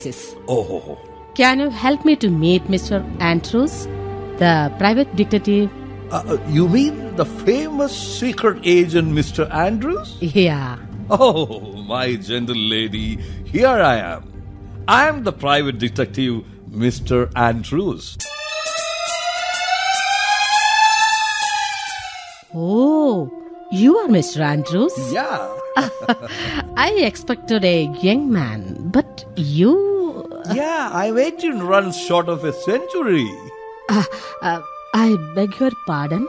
Oh, Can you help me to meet Mr. Andrews, the private detective? uh, you mean the famous secret agent, Mr. Andrews? Yeah. Oh, my gentle lady, here I am. I am the private detective, Mr. Andrews. Oh, you are Mr. Andrews? Yeah. I expected a young man, but you. yeah, I'm 18 runs short of a century. Uh, uh, I beg your pardon?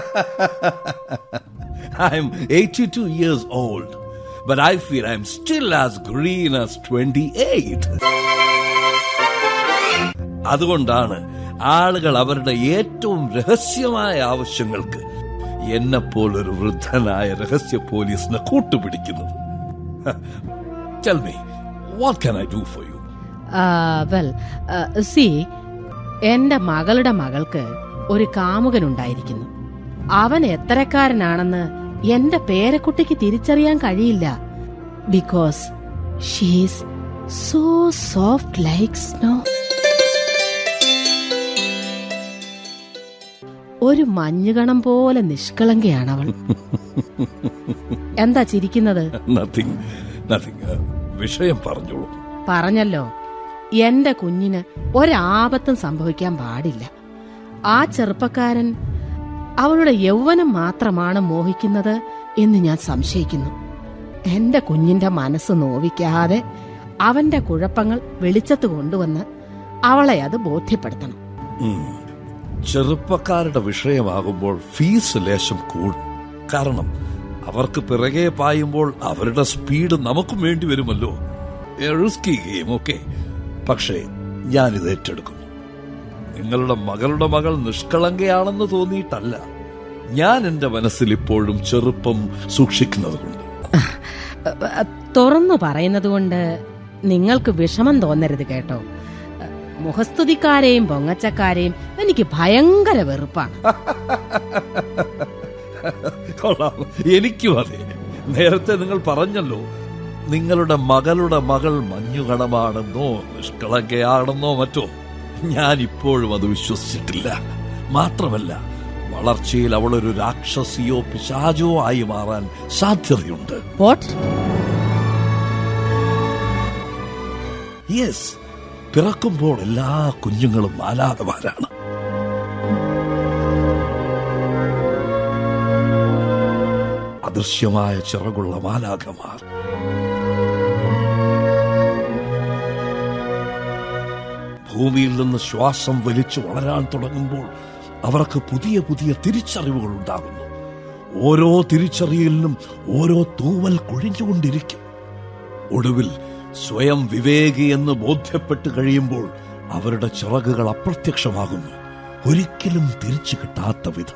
I'm 82 years old, but I feel I'm still as green as 28. അതുകൊണ്ടാണ് ആളുകൾ അവരുടെ ഏറ്റവും രഹസ്യമായ ആവശ്യങ്ങൾക്ക് എന്നെപ്പോലൊരു വൃദ്ധനായ രഹസ്യ പോലീസിനെ കൂട്ടുപിടിക്കുന്നത് tell me what can I do for you well see എന്റെ മകളുടെ മകൾക്ക് ഒരു കാമുകനുണ്ടായിരിക്കുന്നു അവൻ എത്രക്കാരനാണെന്ന് എന്റെ പേരക്കുട്ടിക്ക് തിരിച്ചറിയാൻ കഴിയില്ല because she's so soft like snow ഒരു മഞ്ഞുകണം പോലെ നിഷ്കളങ്കയാണ് അവൾ എന്താ ചിരിക്കുന്നത് നത്തിങ് നത്തിങ് വിഷയം പറഞ്ഞോളൂ പറഞ്ഞല്ലോ എന്റെ കുഞ്ഞിന് ഒരാപത്തും സംഭവിക്കാൻ പാടില്ല ആ ചെറുപ്പക്കാരൻ അവളുടെ യൗവനം മാത്രമാണ് മോഹിക്കുന്നത് എന്ന് ഞാൻ സംശയിക്കുന്നു എന്റെ കുഞ്ഞിന്റെ മനസ്സ് നോവിക്കാതെ അവന്റെ കുഴപ്പങ്ങൾ വെളിച്ചത്ത് കൊണ്ടുവന്ന് അവളെ അത് ബോധ്യപ്പെടുത്തണം ഉം. ചെറുപ്പക്കാരുടെ വിഷയമാകുമ്പോൾ ഫീസ് ലേശം കൂടും കാരണം അവർക്ക് പിറകെ പായുമ്പോൾ അവരുടെ സ്പീഡ് നമുക്കും വേണ്ടി വരുമല്ലോ റിസ്കി ഗെയിം ഓക്കെ പക്ഷേ ഞാനിത് ഏറ്റെടുക്കുന്നു നിങ്ങളുടെ മകളുടെ മകൾ നിഷ്കളങ്കയാണെന്ന് തോന്നിയിട്ടല്ല ഞാൻ എന്റെ മനസ്സിൽ ഇപ്പോഴും ചെറുപ്പം സൂക്ഷിക്കുന്നത് കൊണ്ട് അഹ് തുറന്നു പറയുന്നത് കൊണ്ട് നിങ്ങൾക്ക് വിഷമം തോന്നരുത് കേട്ടോ അഹ് മുഖസ്തുതിക്കാരെയും പൊങ്ങച്ചക്കാരെയും എനിക്ക് ഭയങ്കര വെറുപ്പാണ് കൊള്ളാം എനിക്കും അതെ നേരത്തെ നിങ്ങൾ പറഞ്ഞല്ലോ നിങ്ങളുടെ മകളുടെ മകൾ മഞ്ഞുകണമാണെന്നോ നിഷ്കളങ്കയാണെന്നോ മറ്റോ ഞാൻ ഇപ്പോഴും അത് വിശ്വസിച്ചിട്ടില്ല മാത്രമല്ല വളർച്ചയിൽ അവളൊരു രാക്ഷസിയോ പിശാചോ ആയി മാറാൻ സാധ്യതയുണ്ട് വാട്ട് യെസ് പിറക്കുമ്പോൾ എല്ലാ കുഞ്ഞുങ്ങളും മാലാകമാരാണ് അദൃശ്യമായ ചിറകുള്ള മാലാകമാർ ഭൂമിയിൽ നിന്ന് ശ്വാസം വലിച്ചു വളരാൻ തുടങ്ങുമ്പോൾ അവർക്ക് പുതിയ പുതിയ തിരിച്ചറിവുകൾ ഉണ്ടാകുന്നു ഓരോ തിരിച്ചറിയലിനും ഓരോ തൂവൽ കൊഴിഞ്ഞുകൊണ്ടിരിക്കും ഒടുവിൽ സ്വയം വിവേകി എന്ന് ബോധ്യപ്പെട്ട് കഴിയുമ്പോൾ അവരുടെ ചിറകുകൾ അപ്രത്യക്ഷമാകുന്നു ഒരിക്കലും തിരിച്ചു കിട്ടാത്ത വിധം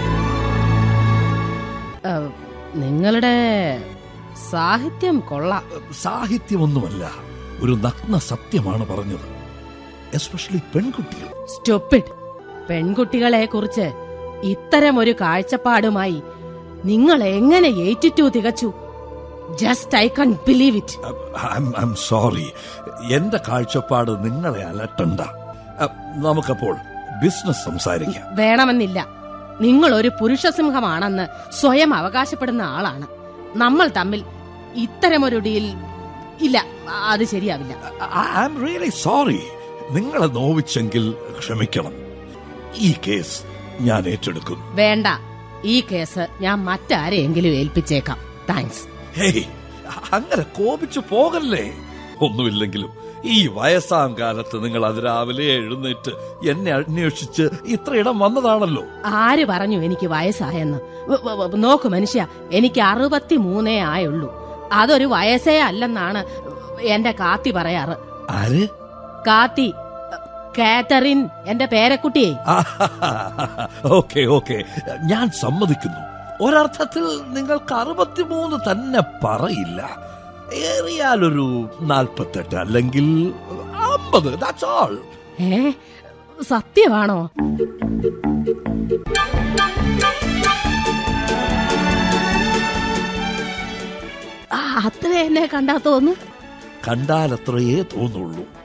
അഹ് നിങ്ങളുടെ സാഹിത്യം കൊള്ളാം സാഹിത്യമൊന്നുമല്ല ഒരു നഗ്ന സത്യമാണ് പറഞ്ഞത് എസ്പെഷ്യലി പെൺകുട്ടികൾ സ്റ്റൊപ്പിഡ് പെൺകുട്ടികളെ കുറിച്ച് ഇത്തരം ഒരു കാഴ്ചപ്പാടുമായി നിങ്ങൾ എങ്ങനെ എയ്റ്റി തികച്ചു just I can believe it I am sorry എന്റെ കാഴ്ചപ്പാട് നിങ്ങളെ അലട്ടണ്ട അഹ്, നമുക്കപ്പോൾ ബിസിനസ് സംസാരിക്കാം വേണമെന്നില്ല നിങ്ങൾ ഒരു പുരുഷസിംഹമാണെന്ന് സ്വയം അവകാശപ്പെടുന്ന ആളാണ് നമ്മൾ തമ്മിൽ ഇത്തരമൊരു ഡീൽ ഇല്ല അത് ശരിയാവില്ല ഐ എം റിയലി സോറി നിങ്ങളെ നോവിച്ചെങ്കിൽ ക്ഷമിക്കണം ഈ കേസ് ഞാൻ ഏറ്റെടുക്കുന്നു വേണ്ട ഈ കേസ് ഞാൻ മറ്റാരെയെങ്കിലും ഏൽപ്പിച്ചേക്കാം താങ്ക്സ് ഹേയ് അങ്ങനെ കോപിച്ചു പോകല്ലേ ഒന്നുമില്ലെങ്കിലും ഈ വയസ്സാം കാലത്ത് നിങ്ങൾ അതിരാവിലെ എഴുന്നേറ്റ് എന്നെ അന്വേഷിച്ച് ഇത്രയിടം വന്നതാണല്ലോ ആര് പറഞ്ഞു എനിക്ക് വയസ്സായെന്ന് വ- വ- വ- നോക്ക് മനുഷ്യ എനിക്ക് അറുപത്തി മൂന്നേ ആയുള്ളൂ അതൊരു വയസ്സേ അല്ലെന്നാണ് എന്റെ കാത്തി പറയാറ് ആര് കാത്തി കാറ്ററിൻ എന്റെ പേരക്കുട്ടിയെ ഓക്കെ ഓക്കെ ഞാൻ സമ്മതിക്കുന്നു ഒരർത്ഥത്തിൽ നിങ്ങൾക്ക് അറുപത്തിമൂന്ന് തന്നെ പറയില്ല ഏറിയാലൊരു നാൽപ്പത്തെട്ട് അല്ലെങ്കിൽ അമ്പത് ദാറ്റ്സ് ഓൾ ഏ സത്യമാണോ ആ, അത്ര എന്നെ കണ്ടാ തോന്നുന്നു കണ്ടാലത്രയേ തോന്നുള്ളൂ